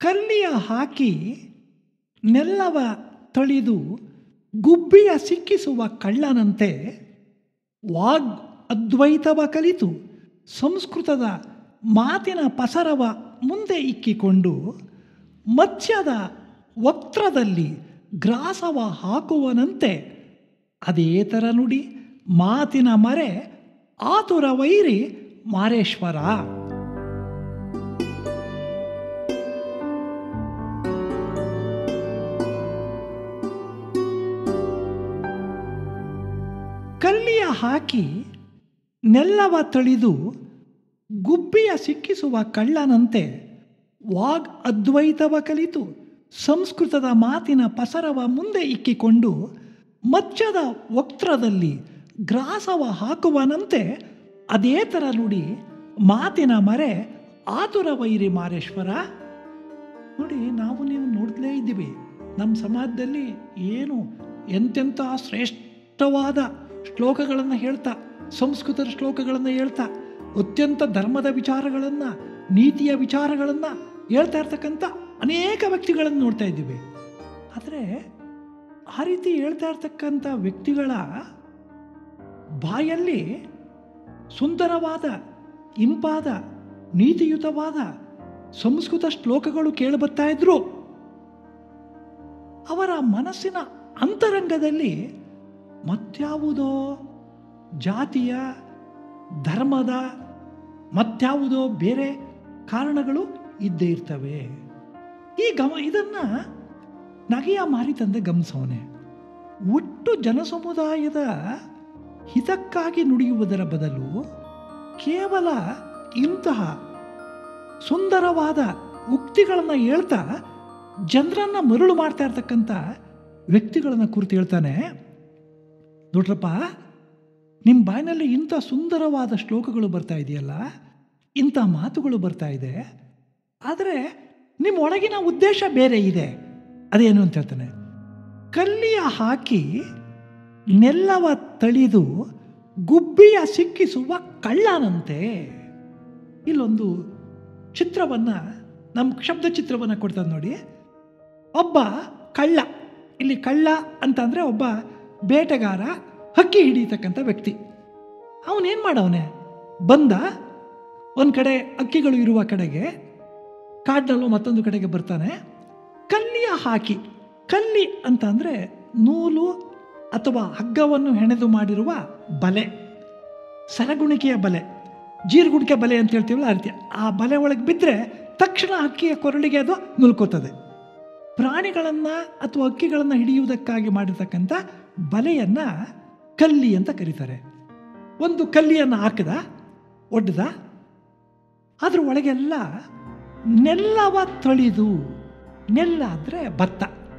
ಕಲ್ಲಿಯ ಹಾಕಿ ನೆಲ್ಲವ ತಳಿದು ಗುಬ್ಬಿಯ ಸಿಕ್ಕಿಸುವ ಕಳ್ಳನಂತೆ ವಾಗ್ ಅದ್ವೈತವ ಕಲಿತು ಸಂಸ್ಕೃತದ ಮಾತಿನ ಪಸರವ ಮುಂದೆ ಇಕ್ಕಿಕೊಂಡು ಮತ್ಸ್ಯದ ವಕ್ತ್ರದಲ್ಲಿ ಗ್ರಾಸವ ಹಾಕುವನಂತೆ ಅದೇ ಥರ ನುಡಿ ಮಾತಿನ ಮರೆ ಆತುರ ವೈರಿ ಮಾರೇಶ್ವರ ಕಲ್ಲಿಯ ಹಾಕಿ ನೆಲ್ಲವ ತಳಿದು ಗುಬ್ಬಿಯ ಸಿಕ್ಕಿಸುವ ಕಳ್ಳನಂತೆ ವಾಗ್ ಅದ್ವೈತವ ಕಲಿತು ಸಂಸ್ಕೃತದ ಮಾತಿನ ಪಸರವ ಮುಂದೆ ಇಕ್ಕಿಕೊಂಡು ಮಚ್ಚದ ವಕ್ತ್ರದಲ್ಲಿ ಗ್ರಾಸವ ಹಾಕುವನಂತೆ ಅದೇ ಥರ ನುಡಿ ಮಾತಿನ ಮರೆ ಆತುರ ವೈರಿ ಮಾರೇಶ್ವರ ನೋಡಿ ನಾವು ನೀವು ನೋಡ್ತಲೇ ಇದ್ದೀವಿ ನಮ್ಮ ಸಮಾಜದಲ್ಲಿ ಏನು ಎಂತೆಂಥ ಶ್ರೇಷ್ಠವಾದ ಶ್ಲೋಕಗಳನ್ನು ಹೇಳ್ತಾ ಸಂಸ್ಕೃತದ ಶ್ಲೋಕಗಳನ್ನು ಹೇಳ್ತಾ ಅತ್ಯಂತ ಧರ್ಮದ ವಿಚಾರಗಳನ್ನು ನೀತಿಯ ವಿಚಾರಗಳನ್ನು ಹೇಳ್ತಾ ಇರ್ತಕ್ಕಂಥ ಅನೇಕ ವ್ಯಕ್ತಿಗಳನ್ನು ನೋಡ್ತಾ ಇದ್ದೀವಿ ಆದರೆ ಆ ರೀತಿ ಹೇಳ್ತಾ ಇರ್ತಕ್ಕಂಥ ವ್ಯಕ್ತಿಗಳ ಬಾಯಲ್ಲಿ ಸುಂದರವಾದ ಇಂಪಾದ ನೀತಿಯುತವಾದ ಸಂಸ್ಕೃತ ಶ್ಲೋಕಗಳು ಕೇಳಿಬರ್ತಾ ಇದ್ರು ಅವರ ಮನಸ್ಸಿನ ಅಂತರಂಗದಲ್ಲಿ ಮತ್ಯಾವುದೋ ಜಾತಿಯ ಧರ್ಮದ ಮತ್ಯಾವುದೋ ಬೇರೆ ಕಾರಣಗಳು ಇದ್ದೇ ಇರ್ತವೆ ಈ ಗಮ ಇದನ್ನು ನಗೆಯ ಮಾರಿ ತಂದೆ ಗಮನಿಸವನೆ ಒಟ್ಟು ಜನಸಮುದಾಯದ ಹಿತಕ್ಕಾಗಿ ನುಡಿಯುವುದರ ಬದಲು ಕೇವಲ ಇಂತಹ ಸುಂದರವಾದ ಉಕ್ತಿಗಳನ್ನು ಹೇಳ್ತಾ ಜನರನ್ನು ಮರುಳು ಮಾಡ್ತಾ ಇರ್ತಕ್ಕಂಥ ವ್ಯಕ್ತಿಗಳನ್ನು ಕುರಿತು ಹೇಳ್ತಾನೆ ನೋಡ್ರಪ್ಪ ನಿಮ್ಮ ಬಾಯಿನಲ್ಲಿ ಇಂಥ ಸುಂದರವಾದ ಶ್ಲೋಕಗಳು ಬರ್ತಾ ಇದೆಯಲ್ಲ ಇಂಥ ಮಾತುಗಳು ಬರ್ತಾ ಇದೆ ಆದರೆ ನಿಮ್ಮ ಒಳಗಿನ ಉದ್ದೇಶ ಬೇರೆ ಇದೆ ಅದೇನು ಅಂತ ಹೇಳ್ತಾನೆ ಕಲ್ಲಿಯ ಹಾಕಿ ನೆಲ್ಲವ ತಳಿದು ಗುಬ್ಬಿಯ ಸಿಕ್ಕಿಸುವ ಕಳ್ಳನಂತೆ ಇಲ್ಲೊಂದು ಚಿತ್ರವನ್ನು ನಮ್ಮ ಶಬ್ದ ಚಿತ್ರವನ್ನು ಕೊಡ್ತದೆ ನೋಡಿ ಒಬ್ಬ ಕಳ್ಳ ಇಲ್ಲಿ ಕಳ್ಳ ಅಂತಂದರೆ ಒಬ್ಬ ಬೇಟೆಗಾರ ಹಕ್ಕಿ ಹಿಡಿಯತಕ್ಕಂಥ ವ್ಯಕ್ತಿ ಅವನೇನು ಮಾಡವನೆ ಬಂದ ಒಂದು ಕಡೆ ಅಕ್ಕಿಗಳು ಇರುವ ಕಡೆಗೆ ಕಾಡಿನಲ್ಲೂ ಮತ್ತೊಂದು ಕಡೆಗೆ ಬರ್ತಾನೆ ಕಲ್ಲಿಯ ಹಾಕಿ ಕಲ್ಲಿ ಅಂತ ಅಂದರೆ ನೂಲು ಅಥವಾ ಹಗ್ಗವನ್ನು ಹೆಣೆದು ಮಾಡಿರುವ ಬಲೆ ಸರಗುಣಿಕೆಯ ಬಲೆ ಜೀರುಗುಣಿಕೆ ಬಲೆ ಅಂತ ಹೇಳ್ತೀವಲ್ಲ ಆ ರೀತಿ ಆ ಬಲೆ ಒಳಗೆ ಬಿದ್ದರೆ ತಕ್ಷಣ ಹಕ್ಕಿಯ ಕೊರಳಿಗೆ ಅದು ನುಲ್ಕೋತದೆ ಪ್ರಾಣಿಗಳನ್ನು ಅಥವಾ ಹಕ್ಕಿಗಳನ್ನು ಹಿಡಿಯುವುದಕ್ಕಾಗಿ ಮಾಡಿರ್ತಕ್ಕಂಥ ಬಲೆಯನ್ನು ಕಲ್ಲಿ ಅಂತ ಕರೀತಾರೆ ಒಂದು ಕಲ್ಲಿಯನ್ನು ಹಾಕಿದ ಒಡ್ದ ಅದ್ರ ಒಳಗೆಲ್ಲ ನೆಲ್ಲವ ತಳಿದು ನೆಲ್ಲ ಅಂದರೆ ಭತ್ತ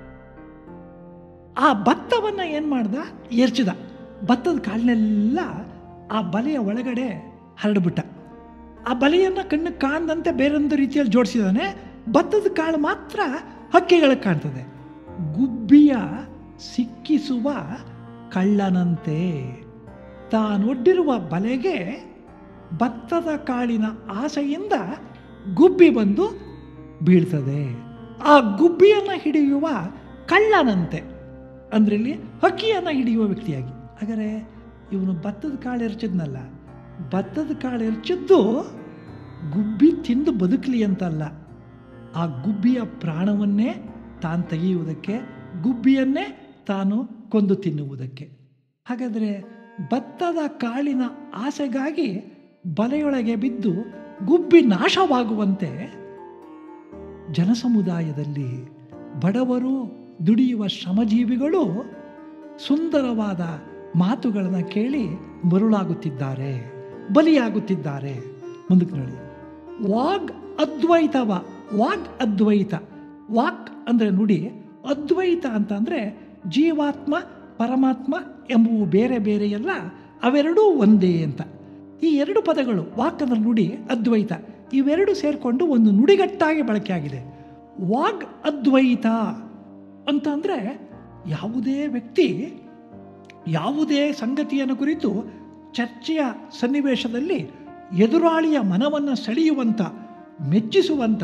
ಆ ಭತ್ತವನ್ನು ಏನು ಮಾಡ್ದ ಎರ್ಚಿದ ಭತ್ತದ ಕಾಳನ್ನೆಲ್ಲ ಆ ಬಲೆಯ ಒಳಗಡೆ ಹರಡ್ಬಿಟ್ಟ ಆ ಬಲೆಯನ್ನು ಕಣ್ಣು ಕಾಣದಂತೆ ಬೇರೊಂದು ರೀತಿಯಲ್ಲಿ ಜೋಡಿಸಿದಾನೆ ಭತ್ತದ ಕಾಳು ಮಾತ್ರ ಹಕ್ಕಿಗಳಿಗೆ ಕಾಣ್ತದೆ ಗುಬ್ಬಿಯ ಸಿಕ್ಕಿಸುವ ಕಳ್ಳನಂತೆ ತಾನೊಡ್ಡಿರುವ ಬಲೆಗೆ ಭತ್ತದ ಕಾಳಿನ ಆಸೆಯಿಂದ ಗುಬ್ಬಿ ಬಂದು ಬೀಳ್ತದೆ ಆ ಗುಬ್ಬಿಯನ್ನು ಹಿಡಿಯುವ ಕಳ್ಳನಂತೆ ಅಂದ್ರೆ ಇಲ್ಲಿ ಹಕ್ಕಿಯನ್ನು ಹಿಡಿಯುವ ವ್ಯಕ್ತಿಯಾಗಿ ಹಾಗಾದರೆ ಇವನು ಭತ್ತದ ಕಾಳು ಎರಚಿದ್ನಲ್ಲ ಭತ್ತದ ಕಾಳು ಎರಚಿದ್ದು ಗುಬ್ಬಿ ತಿಂದು ಬದುಕಲಿ ಅಂತಲ್ಲ ಆ ಗುಬ್ಬಿಯ ಪ್ರಾಣವನ್ನೇ ತಾನು ತೆಗೆಯುವುದಕ್ಕೆ ಗುಬ್ಬಿಯನ್ನೇ ತಾನು ಕೊಂದು ತಿನ್ನುವುದಕ್ಕೆ ಹಾಗಾದರೆ ಭತ್ತದ ಕಾಳಿನ ಆಸೆಗಾಗಿ ಬಲೆಯೊಳಗೆ ಬಿದ್ದು ಗುಬ್ಬಿ ನಾಶವಾಗುವಂತೆ ಜನಸಮುದಾಯದಲ್ಲಿ ಬಡವರು ದುಡಿಯುವ ಶ್ರಮಜೀವಿಗಳು ಸುಂದರವಾದ ಮಾತುಗಳನ್ನು ಕೇಳಿ ಮರುಳಾಗುತ್ತಿದ್ದಾರೆ ಬಲಿಯಾಗುತ್ತಿದ್ದಾರೆ ಮುಂದಕ್ಕೆ ನೋಡಿ ವಾಗ್ ಅದ್ವೈತವ ವಾಗ್ ಅದ್ವೈತ ವಾಕ್ ಅಂದರೆ ನುಡಿ ಅದ್ವೈತ ಅಂತಂದರೆ ಜೀವಾತ್ಮ ಪರಮಾತ್ಮ ಎಂಬುವು ಬೇರೆ ಬೇರೆ ಎಲ್ಲ ಅವೆರಡೂ ಒಂದೇ ಅಂತ ಈ ಎರಡು ಪದಗಳು ವಾಕ್ ಅಂದರೆ ನುಡಿ ಅದ್ವೈತ ಇವೆರಡು ಸೇರಿಕೊಂಡು ಒಂದು ನುಡಿಗಟ್ಟಾಗಿ ಬಳಕೆಯಾಗಿದೆ ವಾಗ್ ಅದ್ವೈತ ಅಂತಂದರೆ ಯಾವುದೇ ವ್ಯಕ್ತಿ ಯಾವುದೇ ಸಂಗತಿಯನ್ನು ಕುರಿತು ಚರ್ಚೆಯ ಸನ್ನಿವೇಶದಲ್ಲಿ ಎದುರಾಳಿಯ ಮನವನ್ನು ಸೆಳೆಯುವಂಥ ಮೆಚ್ಚಿಸುವಂಥ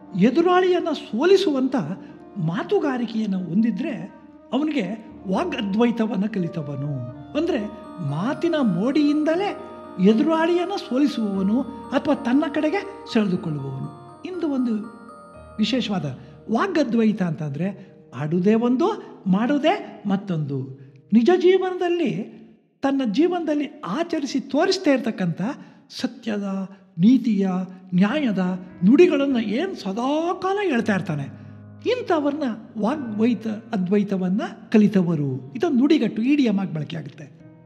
ಎದುರಾಳಿಯನ್ನು ಸೋಲಿಸುವಂಥ ಮಾತುಗಾರಿಕೆಯನ್ನು ಹೊಂದಿದ್ರೆ ಅವನಿಗೆ ವಾಗ್ ಅದ್ವೈತವನ್ನು ಕಲಿತವನು ಅಂದರೆ ಮಾತಿನ ಮೋಡಿಯಿಂದಲೇ ಎದುರಾಳಿಯನ್ನು ಸೋಲಿಸುವವನು ಅಥವಾ ತನ್ನ ಕಡೆಗೆ ಸೆಳೆದುಕೊಳ್ಳುವವನು ಇಂದು ಒಂದು ವಿಶೇಷವಾದ ವಾಗ್ಅದ್ವೈತ ಅಂತಂದರೆ ಆಡುವುದೇ ಒಂದು ಮಾಡುವುದೇ ಮತ್ತೊಂದು ನಿಜ ಜೀವನದಲ್ಲಿ ತನ್ನ ಜೀವನದಲ್ಲಿ ಆಚರಿಸಿ ತೋರಿಸ್ತಾ ಇರ್ತಕ್ಕಂಥ ಸತ್ಯದ ನೀತಿಯ ನ್ಯಾಯದ ನುಡಿಗಳನ್ನು ಏನು ಸದಾಕಾಲ ಹೇಳ್ತಾ ಇರ್ತಾನೆ ಇಂಥವ್ರನ್ನ ವಾಗ್ವೈತ ಅದ್ವೈತವನ್ನು ಕಲಿತವರು ಇದೊಂದು ನುಡಿಗಟ್ಟು ಇಡಿಯಮ್ ಆಗಿ ಬಳಕೆ ಆಗುತ್ತೆ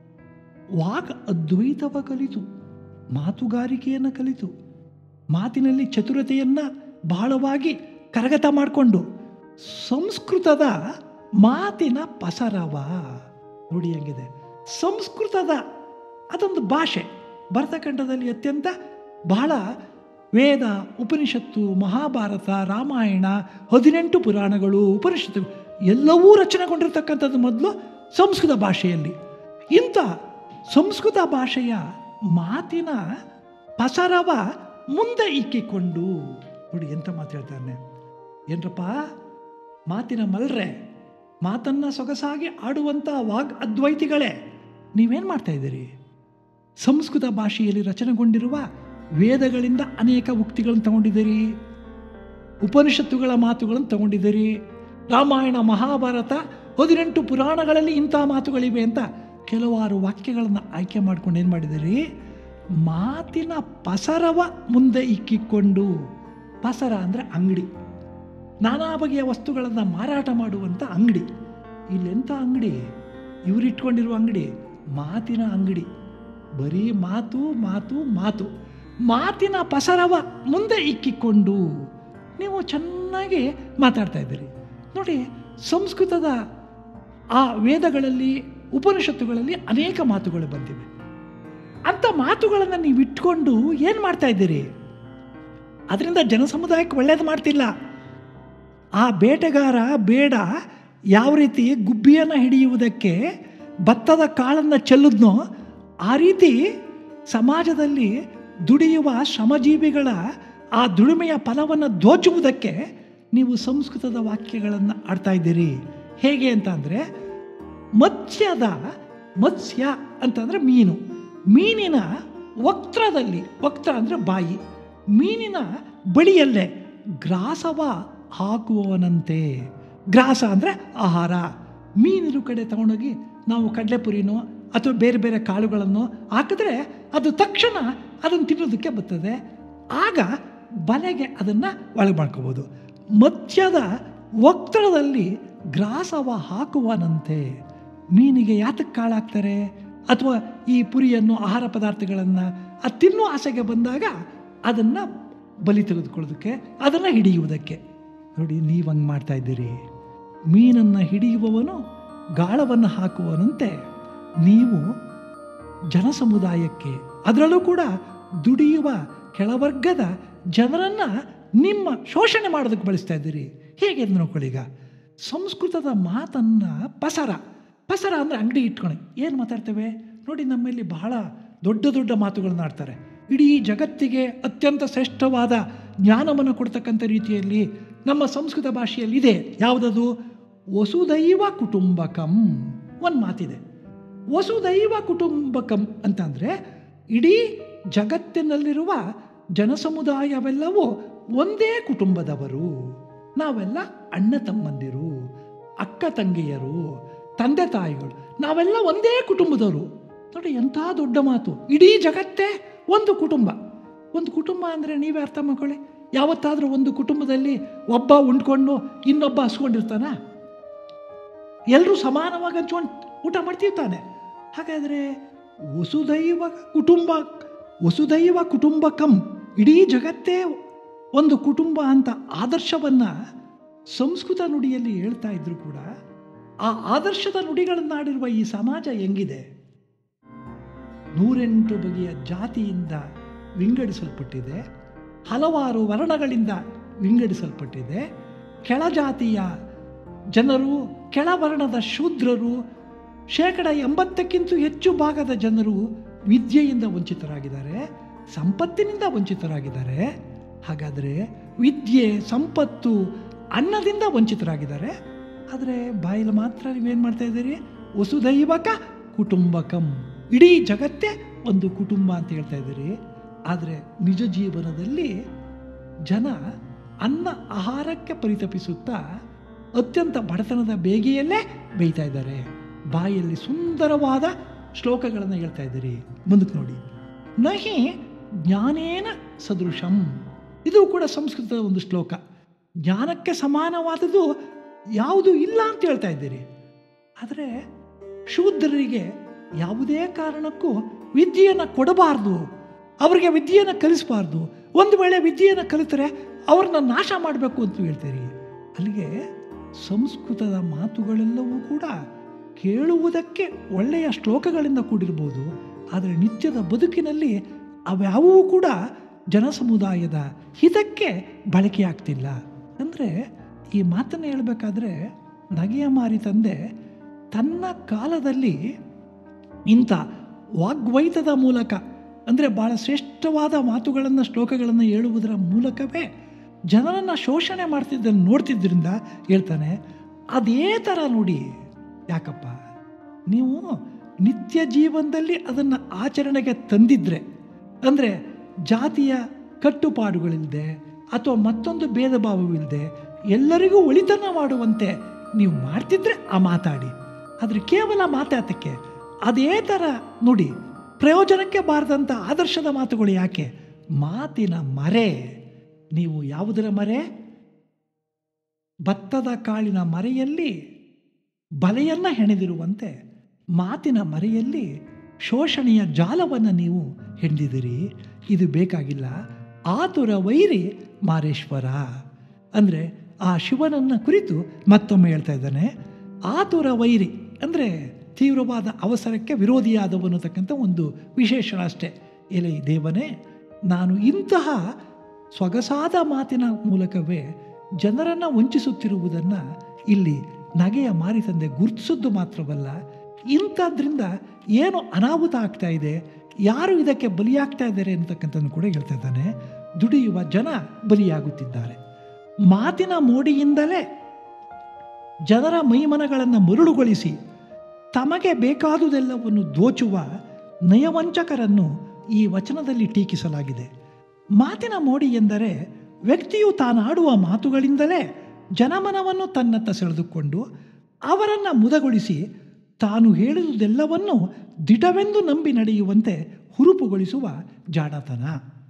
ವಾಗ್ ಅದ್ವೈತವ ಕಲಿತು ಮಾತುಗಾರಿಕೆಯನ್ನು ಕಲಿತು ಮಾತಿನಲ್ಲಿ ಚತುರತೆಯನ್ನು ಬಹಳವಾಗಿ ಕರಗತ ಮಾಡಿಕೊಂಡು ಸಂಸ್ಕೃತದ ಮಾತಿನ ಪಸರವ ನೋಡಿ ಹೆಂಗಿದೆ ಸಂಸ್ಕೃತದ ಅದೊಂದು ಭಾಷೆ ಭರತಖಂಡದಲ್ಲಿ ಅತ್ಯಂತ ಬಹಳ ವೇದ ಉಪನಿಷತ್ತು ಮಹಾಭಾರತ ರಾಮಾಯಣ ಹದಿನೆಂಟು ಪುರಾಣಗಳು ಉಪನಿಷತ್ತು ಎಲ್ಲವೂ ರಚನೆಗೊಂಡಿರ್ತಕ್ಕಂಥದ್ದು ಮೊದಲು ಸಂಸ್ಕೃತ ಭಾಷೆಯಲ್ಲಿ ಇಂಥ ಸಂಸ್ಕೃತ ಭಾಷೆಯ ಮಾತಿನ ಪಸರವ ಮುಂದೆ ಇಕ್ಕಿಕೊಂಡು ನೋಡಿ ಎಂಥ ಮಾತು ಹೇಳ್ತಾನೆ ಏನ್ರಪ್ಪ ಮಾತಿನ ಮಲ್ರೆ ಮಾತನ್ನು ಸೊಗಸಾಗಿ ಆಡುವಂಥ ವಾಗ್ ಅದ್ವೈತಿಗಳೇ ನೀವೇನು ಮಾಡ್ತಾ ಇದ್ದೀರಿ ಸಂಸ್ಕೃತ ಭಾಷೆಯಲ್ಲಿ ರಚನೆಗೊಂಡಿರುವ ವೇದಗಳಿಂದ ಅನೇಕ ಉಕ್ತಿಗಳನ್ನು ತಗೊಂಡಿದ್ದೀರಿ ಉಪನಿಷತ್ತುಗಳ ಮಾತುಗಳನ್ನು ತಗೊಂಡಿದ್ದೀರಿ ರಾಮಾಯಣ ಮಹಾಭಾರತ ಹದಿನೆಂಟು ಪುರಾಣಗಳಲ್ಲಿ ಇಂಥ ಮಾತುಗಳಿವೆ ಅಂತ ಕೆಲವಾರು ವಾಕ್ಯಗಳನ್ನು ಆಯ್ಕೆ ಮಾಡ್ಕೊಂಡು ಏನು ಮಾಡಿದ್ದೀರಿ ಮಾತಿನ ಪಸರವ ಮುಂದೆ ಇಕ್ಕಿಕೊಂಡು ಪಸರ ಅಂದರೆ ಅಂಗಡಿ ನಾನಾ ಬಗೆಯ ವಸ್ತುಗಳನ್ನು ಮಾರಾಟ ಮಾಡುವಂಥ ಅಂಗಡಿ ಇಲ್ಲೆಂಥ ಅಂಗಡಿ ಇವರಿಟ್ಕೊಂಡಿರುವ ಅಂಗಡಿ ಮಾತಿನ ಅಂಗಡಿ ಬರೀ ಮಾತು ಮಾತು ಮಾತು ಮಾತಿನ ಪಸರವ ಮುಂದೆ ಇಕ್ಕಿಕೊಂಡು ನೀವು ಚೆನ್ನಾಗಿ ಮಾತಾಡ್ತಾ ಇದ್ದೀರಿ ನೋಡಿ ಸಂಸ್ಕೃತದ ಆ ವೇದಗಳಲ್ಲಿ ಉಪನಿಷತ್ತುಗಳಲ್ಲಿ ಅನೇಕ ಮಾತುಗಳು ಬಂದಿವೆ ಅಂಥ ಮಾತುಗಳನ್ನು ನೀವು ಇಟ್ಕೊಂಡು ಏನು ಮಾಡ್ತಾ ಇದ್ದೀರಿ ಅದರಿಂದ ಜನಸಮುದಾಯಕ್ಕೆ ಒಳ್ಳೇದು ಮಾಡ್ತಿಲ್ಲ ಆ ಬೇಟೆಗಾರ ಬೇಡ ಯಾವ ರೀತಿ ಗುಬ್ಬಿಯನ್ನು ಹಿಡಿಯುವುದಕ್ಕೆ ಭತ್ತದ ಕಾಳನ್ನು ಚೆಲ್ಲಿದ್ನೋ ಆ ರೀತಿ ಸಮಾಜದಲ್ಲಿ ದುಡಿಯುವ ಶ್ರಮಜೀವಿಗಳ ಆ ದುಡಿಮೆಯ ಫಲವನ್ನು ದೋಚುವುದಕ್ಕೆ ನೀವು ಸಂಸ್ಕೃತದ ವಾಕ್ಯಗಳನ್ನು ಆಡ್ತಾ ಇದ್ದೀರಿ ಹೇಗೆ ಅಂತ ಅಂದರೆ ಮತ್ಸ್ಯದ ಮತ್ಸ್ಯ ಅಂತಂದರೆ ಮೀನು ಮೀನಿನ ವಕ್ತ್ರದಲ್ಲಿ ವಕ್ತ್ರ ಅಂದರೆ ಬಾಯಿ ಮೀನಿನ ಬಳಿಯಲ್ಲೇ ಗ್ರಾಸವ ಹಾಕುವವನಂತೆ ಗ್ರಾಸ ಅಂದರೆ ಆಹಾರ ಮೀನಿನ ಕಡೆ ತಗೊಂಡೋಗಿ ನಾವು ಕಡಲೆಪುರಿನೋ ಅಥವಾ ಬೇರೆ ಬೇರೆ ಕಾಳುಗಳನ್ನು ಹಾಕಿದ್ರೆ ಅದು ತಕ್ಷಣ ಅದನ್ನು ತಿನ್ನೋದಕ್ಕೆ ಬರ್ತದೆ ಆಗ ಬಲೆಗೆ ಅದನ್ನು ಒಳಗೆ ಮಾಡ್ಕೋಬೋದು ಮತ್ಸ್ಯದ ವಕ್ತ್ರದಲ್ಲಿ ಗ್ರಾಸವ ಹಾಕುವನಂತೆ ಮೀನಿಗೆ ಯಾತಕ್ಕೆ ಕಾಳು ಹಾಕ್ತಾರೆ ಅಥವಾ ಈ ಪುರಿಯನ್ನು ಆಹಾರ ಪದಾರ್ಥಗಳನ್ನು ಅದು ತಿನ್ನೋ ಆಸೆಗೆ ಬಂದಾಗ ಅದನ್ನು ಬಲಿ ತೆಗೆದುಕೊಳ್ಳೋದಕ್ಕೆ ಅದನ್ನು ಹಿಡಿಯುವುದಕ್ಕೆ ನೋಡಿ ನೀವು ಹಂಗೆ ಮಾಡ್ತಾ ಇದ್ದೀರಿ ಮೀನನ್ನು ಹಿಡಿಯುವವನು ಗಾಳವನ್ನು ಹಾಕುವನಂತೆ ನೀವು ಜನಸಮುದಾಯಕ್ಕೆ ಅದರಲ್ಲೂ ಕೂಡ ದುಡಿಯುವ ಕೆಳವರ್ಗದ ಜನರನ್ನು ನಿಮ್ಮ ಶೋಷಣೆ ಮಾಡೋದಕ್ಕೆ ಬಳಸ್ತಾ ಇದ್ದೀರಿ ಹೇಗೆ ನೋಡ್ಕೊಳ್ಳೀಗ ಸಂಸ್ಕೃತದ ಮಾತನ್ನು ಪಸರ ಪಸರ ಅಂದರೆ ಅಂಗಡಿ ಇಟ್ಕೊಂಡು ಏನು ಮಾತಾಡ್ತೇವೆ ನೋಡಿ ನಮ್ಮಲ್ಲಿ ಬಹಳ ದೊಡ್ಡ ದೊಡ್ಡ ಮಾತುಗಳನ್ನ ಆಡ್ತಾರೆ ಇಡೀ ಜಗತ್ತಿಗೆ ಅತ್ಯಂತ ಶ್ರೇಷ್ಠವಾದ ಜ್ಞಾನವನ್ನು ಕೊಡ್ತಕ್ಕಂಥ ರೀತಿಯಲ್ಲಿ ನಮ್ಮ ಸಂಸ್ಕೃತ ಭಾಷೆಯಲ್ಲಿ ಇದೆ ಯಾವುದದು ವಸುದೈವ ಕುಟುಂಬಕಂ ಒಂದು ಮಾತಿದೆ ವಸುದೈವ ಕುಟುಂಬಕಂ ಅಂತಂದರೆ ಇಡೀ ಜಗತ್ತಿನಲ್ಲಿರುವ ಜನಸಮುದಾಯವೆಲ್ಲವೂ ಒಂದೇ ಕುಟುಂಬದವರು ನಾವೆಲ್ಲ ಅಣ್ಣ ತಮ್ಮಂದಿರು ಅಕ್ಕ ತಂಗಿಯರು ತಂದೆ ತಾಯಿಗಳು ನಾವೆಲ್ಲ ಒಂದೇ ಕುಟುಂಬದವರು ನೋಡಿ ಎಂಥ ದೊಡ್ಡ ಮಾತು ಇಡೀ ಜಗತ್ತೇ ಒಂದು ಕುಟುಂಬ ಒಂದು ಕುಟುಂಬ ಅಂದರೆ ನೀವೇ ಅರ್ಥ ಮಾಡ್ಕೊಳ್ಳಿ ಯಾವತ್ತಾದರೂ ಒಂದು ಕುಟುಂಬದಲ್ಲಿ ಒಬ್ಬ ಉಂಡ್ಕೊಂಡು ಇನ್ನೊಬ್ಬ ಹಸ್ಕೊಂಡಿರ್ತಾನ ಎಲ್ಲರೂ ಸಮಾನವಾಗಿ ಹಂಚ್ಕೊಂಡು ಊಟ ಮಾಡ್ತಿರ್ತಾನೆ ಹಾಗಾದರೆ ವಸುದೈವ ಕುಟುಂಬ ವಸುದೈವ ಕುಟುಂಬಕಂ ಇಡೀ ಜಗತ್ತೇ ಒಂದು ಕುಟುಂಬ ಅಂತ ಆದರ್ಶವನ್ನು ಸಂಸ್ಕೃತ ನುಡಿಯಲ್ಲಿ ಹೇಳ್ತಾ ಇದ್ರು ಕೂಡ ಆ ಆದರ್ಶದ ನುಡಿಗಳನ್ನಾಡಿರುವ ಈ ಸಮಾಜ ಹೆಂಗಿದೆ ನೂರೆಂಟು ಬಗೆಯ ಜಾತಿಯಿಂದ ವಿಂಗಡಿಸಲ್ಪಟ್ಟಿದೆ ಹಲವಾರು ವರ್ಣಗಳಿಂದ ವಿಂಗಡಿಸಲ್ಪಟ್ಟಿದೆ ಕೆಳಜಾತಿಯ ಜನರು ಕೆಳವರ್ಣದ ಶೂದ್ರರು ಶೇಕಡ ಎಂಬತ್ತಕ್ಕಿಂತ ಹೆಚ್ಚು ಭಾಗದ ಜನರು ವಿದ್ಯೆಯಿಂದ ವಂಚಿತರಾಗಿದ್ದಾರೆ ಸಂಪತ್ತಿನಿಂದ ವಂಚಿತರಾಗಿದ್ದಾರೆ ಹಾಗಾದರೆ ವಿದ್ಯೆ ಸಂಪತ್ತು ಅನ್ನದಿಂದ ವಂಚಿತರಾಗಿದ್ದಾರೆ ಆದರೆ ಬಾಯಲ್ಲಿ ಮಾತ್ರ ನೀವೇನು ಮಾಡ್ತಾ ಇದ್ದೀರಿ ವಸುದೈವಕ ಕುಟುಂಬಕಂ ಇಡೀ ಜಗತ್ತೇ ಒಂದು ಕುಟುಂಬ ಅಂತ ಹೇಳ್ತಾ ಇದ್ದೀರಿ ಆದರೆ ನಿಜ ಜೀವನದಲ್ಲಿ ಜನ ಅನ್ನ ಆಹಾರಕ್ಕೆ ಪರಿತಪಿಸುತ್ತಾ ಅತ್ಯಂತ ಬಡತನದ ಬೇಗೆಯಲ್ಲೇ ಬೇಯ್ತಾ ಇದ್ದಾರೆ ಬಾಯಲ್ಲಿ ಸುಂದರವಾದ ಶ್ಲೋಕಗಳನ್ನು ಹೇಳ್ತಾ ಇದ್ದೀರಿ ಮುಂದಕ್ಕೆ ನೋಡಿ ನಹಿ ಜ್ಞಾನೇನ ಸದೃಶಂ ಇದು ಕೂಡ ಸಂಸ್ಕೃತದ ಒಂದು ಶ್ಲೋಕ ಜ್ಞಾನಕ್ಕೆ ಸಮಾನವಾದದ್ದು ಯಾವುದು ಇಲ್ಲ ಅಂತ ಹೇಳ್ತಾ ಇದ್ದೀರಿ ಆದರೆ ಶೂದ್ರರಿಗೆ ಯಾವುದೇ ಕಾರಣಕ್ಕೂ ವಿದ್ಯೆಯನ್ನು ಕೊಡಬಾರ್ದು ಅವರಿಗೆ ವಿದ್ಯೆಯನ್ನು ಕಲಿಸಬಾರ್ದು ಒಂದು ವೇಳೆ ವಿದ್ಯೆಯನ್ನು ಕಲಿತರೆ ಅವ್ರನ್ನ ನಾಶ ಮಾಡಬೇಕು ಅಂತ ಹೇಳ್ತೀರಿ ಅಲ್ಲಿಗೆ ಸಂಸ್ಕೃತದ ಮಾತುಗಳೆಲ್ಲವೂ ಕೂಡ ಕೇಳುವುದಕ್ಕೆ ಒಳ್ಳೆಯ ಶ್ಲೋಕಗಳಿಂದ ಕೂಡಿರ್ಬೋದು ಆದರೆ ನಿತ್ಯದ ಬದುಕಿನಲ್ಲಿ ಅವ್ಯಾವೂ ಕೂಡ ಜನಸಮುದಾಯದ ಹಿತಕ್ಕೆ ಬಳಕೆಯಾಗ್ತಿಲ್ಲ ಅಂದರೆ ಈ ಮಾತನ್ನು ಹೇಳಬೇಕಾದ್ರೆ ನಗೆಯ ಮಾರಿ ತಂದೆ ತನ್ನ ಕಾಲದಲ್ಲಿ ಇಂಥ ವಾಗ್ವೈತದ ಮೂಲಕ ಅಂದರೆ ಭಾಳ ಶ್ರೇಷ್ಠವಾದ ಮಾತುಗಳನ್ನು ಶ್ಲೋಕಗಳನ್ನು ಹೇಳುವುದರ ಮೂಲಕವೇ ಜನರನ್ನು ಶೋಷಣೆ ಮಾಡ್ತಿದ್ದನ್ನು ನೋಡ್ತಿದ್ದರಿಂದ ಹೇಳ್ತಾನೆ ಅದೇ ಥರ ನೋಡಿ ಯಾಕಪ್ಪ ನೀವು ನಿತ್ಯ ಜೀವನದಲ್ಲಿ ಅದನ್ನು ಆಚರಣೆಗೆ ತಂದಿದ್ರೆ ಅಂದರೆ ಜಾತಿಯ ಕಟ್ಟುಪಾಡುಗಳಿಲ್ಲದೆ ಅಥವಾ ಮತ್ತೊಂದು ಭೇದ ಭಾವವಿಲ್ಲದೆ ಎಲ್ಲರಿಗೂ ಒಳಿತನ ಮಾಡುವಂತೆ ನೀವು ಮಾಡ್ತಿದ್ರೆ ಆ ಮಾತಾಡಿ ಆದರೆ ಕೇವಲ ಮಾತಾತಕ್ಕೆ ಅದೇ ಥರ ನೋಡಿ ಪ್ರಯೋಜನಕ್ಕೆ ಬಾರದಂಥ ಆದರ್ಶದ ಮಾತುಗಳು ಯಾಕೆ ಮಾತಿನ ಮರೆ ನೀವು ಯಾವುದರ ಮರೆ ಭತ್ತದ ಕಾಳಿನ ಮರೆಯಲ್ಲಿ ಬಲೆಯನ್ನು ಹೆಣೆದಿರುವಂತೆ ಮಾತಿನ ಮರೆಯಲ್ಲಿ ಶೋಷಣೆಯ ಜಾಲವನ್ನು ನೀವು ಹೆಣೆದಿದ್ದೀರಿ ಇದು ಬೇಕಾಗಿಲ್ಲ ಆತುರ ವೈರಿ ಮಾರೇಶ್ವರ ಅಂದರೆ ಆ ಶಿವನನ್ನು ಕುರಿತು ಮತ್ತೊಮ್ಮೆ ಹೇಳ್ತಾ ಇದ್ದಾನೆ ಆತುರ ವೈರಿ ಅಂದರೆ ತೀವ್ರವಾದ ಅವಸರಕ್ಕೆ ವಿರೋಧಿಯಾದವನು ಅನ್ನತಕ್ಕಂಥ ಒಂದು ವಿಶೇಷಣ ಅಷ್ಟೇ ಎಲೆ ದೇವನೇ ನಾನು ಇಂತಹ ಸೊಗಸಾದ ಮಾತಿನ ಮೂಲಕವೇ ಜನರನ್ನು ವಂಚಿಸುತ್ತಿರುವುದನ್ನು ಇಲ್ಲಿ ನಗೆಯ ಮಾರಿ ತಂದೆ ಗುರುತಿಸಿದ್ದು ಮಾತ್ರವಲ್ಲ ಇಂಥದ್ರಿಂದ ಏನು ಅನಾಹುತ ಆಗ್ತಾ ಇದೆ ಯಾರು ಇದಕ್ಕೆ ಬಲಿಯಾಗ್ತಾ ಇದ್ದಾರೆ ಅಂತಕ್ಕಂಥದ್ದು ಕೂಡ ಹೇಳ್ತಾ ಇದ್ದಾನೆ ದುಡಿಯುವ ಜನ ಬಲಿಯಾಗುತ್ತಿದ್ದಾರೆ ಮಾತಿನ ಮೋಡಿಯಿಂದಲೇ ಜನರ ಮೈಮನಗಳನ್ನು ಮರುಳುಗೊಳಿಸಿ ತಮಗೆ ಬೇಕಾದುದೆಲ್ಲವನ್ನು ದೋಚುವ ನಯವಂಚಕರನ್ನು ಈ ವಚನದಲ್ಲಿ ಟೀಕಿಸಲಾಗಿದೆ ಮಾತಿನ ಮೋಡಿ ಎಂದರೆ ವ್ಯಕ್ತಿಯು ತಾನಾಡುವ ಮಾತುಗಳಿಂದಲೇ ಜನಮನವನ್ನು ತನ್ನತ್ತ ಸೆಳೆದುಕೊಂಡು ಅವರನ್ನು ಮುದಗೊಳಿಸಿ ತಾನು ಹೇಳಿದುದೆಲ್ಲವನ್ನು ದಿಟವೆಂದು ನಂಬಿ ನಡೆಯುವಂತೆ ಹುರುಪುಗೊಳಿಸುವ ಜಾಣತನ